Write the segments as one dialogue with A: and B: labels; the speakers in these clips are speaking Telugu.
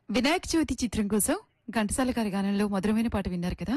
A: వినాయక చవితి చిత్రం కోసం ఘంటసాల గారి గానంలో మధురమైన పాట విన్నారు కదా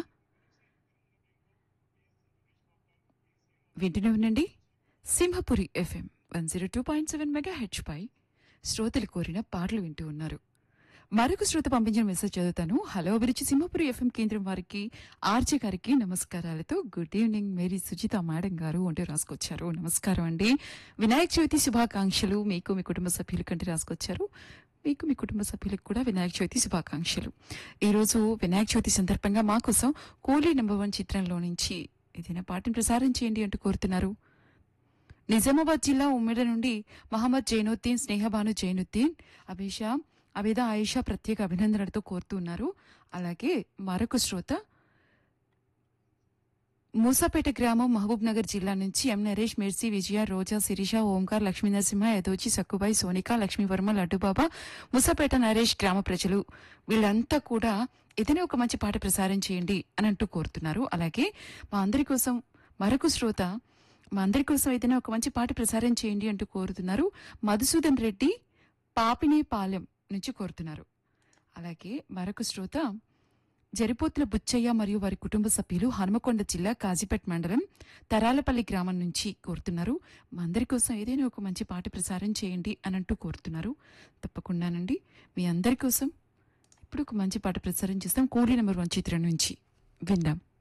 A: వింటూనే ఉండండి Simhapuri FM one zero two point seven మెగా హెచ్ పై శ్రోతలు కోరిన పాటలు వింటూ ఉన్నారు మరొక శ్రోత పంపించిన మెసేజ్ చదువుతాను హలో అభిరుచి సింహపురి ఎఫ్ఎం కేంద్రం వారికి ఆర్జే గారికి నమస్కారాలతో good evening Mary Sujitha madam గారు అంటూ రాసుకొచ్చారు నమస్కారం అండి వినాయక చవితి శుభాకాంక్షలు మీకు మీ కుటుంబ సభ్యుల కంటే రాసుకొచ్చారు మీకు మీ కుటుంబ సభ్యులకు కూడా వినాయక చవితి శుభాకాంక్షలు ఈ రోజు వినాయక చవితి సందర్భంగా మా కోసం కూలీ నెంబర్ వన్ చిత్రంలో నుంచి ఏదైనా పాటను ప్రసారం చేయండి అంటూ కోరుతున్నారు నిజామాబాద్ జిల్లా ఉమ్మెడ నుండి మహమ్మద్ జైనుద్దీన్ స్నేహబాను జైనుద్దీన్ అభిషా అబిద ఆయిషా ప్రత్యేక అభినందనలతో కోరుతున్నారు అలాగే మరొక శ్రోత మూసాపేట గ్రామం మహబూబ్ నగర్ జిల్లా నుంచి ఎం నరేష్ మెర్సీ విజయ రోజా శిరీష ఓంకార్ లక్ష్మీ నరసింహ యదోచి సక్కుబాయి సోనిక లక్ష్మీవర్మ లడ్డుబాబా మూసాపేట నరేష్ గ్రామ ప్రజలు వీళ్ళంతా కూడా ఏదైనా ఒక మంచి పాట ప్రసారం చేయండి అని అంటూ కోరుతున్నారు అలాగే మా అందరి కోసం మరొక శ్రోత మా అందరి కోసం ఏదైనా ఒక మంచి పాట ప్రసారం చేయండి అంటూ కోరుతున్నారు మధుసూదన్ రెడ్డి పాపినేపాలెం నుంచి కోరుతున్నారు అలాగే మరొక శ్రోత జరిపోతుల బుచ్చయ్య మరియు వారి కుటుంబ సభ్యులు హనుమకొండ జిల్లా కాజీపేట్ మండలం తరాలపల్లి గ్రామం నుంచి కోరుతున్నారు మా అందరి కోసం ఏదైనా ఒక మంచి పాట ప్రసారం చేయండి అని అంటూ కోరుతున్నారు తప్పకుండానండి మీ అందరి కోసం ఇప్పుడు ఒక మంచి పాట ప్రసారం చేస్తాం కూలీ నెంబర్ వన్ చిత్రం నుంచి విందాం